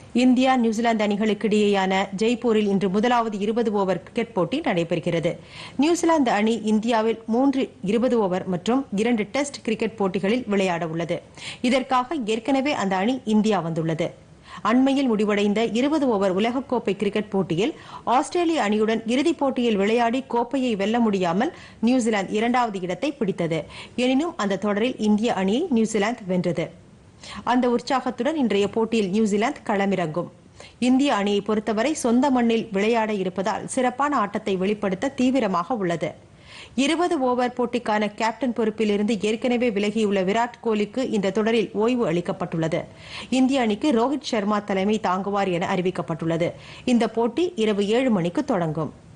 India New Zealand அணிகளுக்கு இடையேயான ஜெய்ப்பூரில் இன்று முதலாவது இருபது ஓவர் கிரிக்கெட் போட்டி நடைபெறுகிறது நியூசிலாந்து அணி இந்தியாவில் மூன்று இருபது ஓவர் மற்றும் இரண்டு டெஸ்ட் கிரிக்கெட் போட்டிகளில் விளையாட உள்ளது இதற்காக ஏற்கனவே அந்த அணி இந்தியா வந்துள்ளது அண்மையில் முடிவடைந்த இருபது ஓவர் உலகக்கோப்பை கிரிக்கெட் போட்டியில் ஆஸ்திரேலிய அணியுடன் இறுதிப் போட்டியில் விளையாடி கோப்பையை வெல்ல முடியாமல் நியூசிலாந்து இரண்டாவது இடத்தை பிடித்தது எனினும் அந்த தொடரில் இந்திய அணியை நியூசிலாந்து வென்றது அந்த உற்சாகத்துடன் இன்றைய போட்டியில் நியூசிலாந்து களமிறங்கும் இந்திய அணியை பொறுத்தவரை சொந்த மண்ணில் விளையாட இருப்பதால் சிறப்பான ஆட்டத்தை வெளிப்படுத்த தீவிரமாக உள்ளது இருபது ஓவர் போட்டிக்கான கேப்டன் பொறுப்பில் இருந்து ஏற்கனவே விலகியுள்ள விராட் கோலிக்கு இந்த தொடரில் ஓய்வு அளிக்கப்பட்டுள்ளது இந்திய அணிக்கு ரோஹித் சர்மா தலைமை தாங்குவார் என அறிவிக்கப்பட்டுள்ளது இந்த போட்டி இரவு ஏழு மணிக்கு தொடங்கும்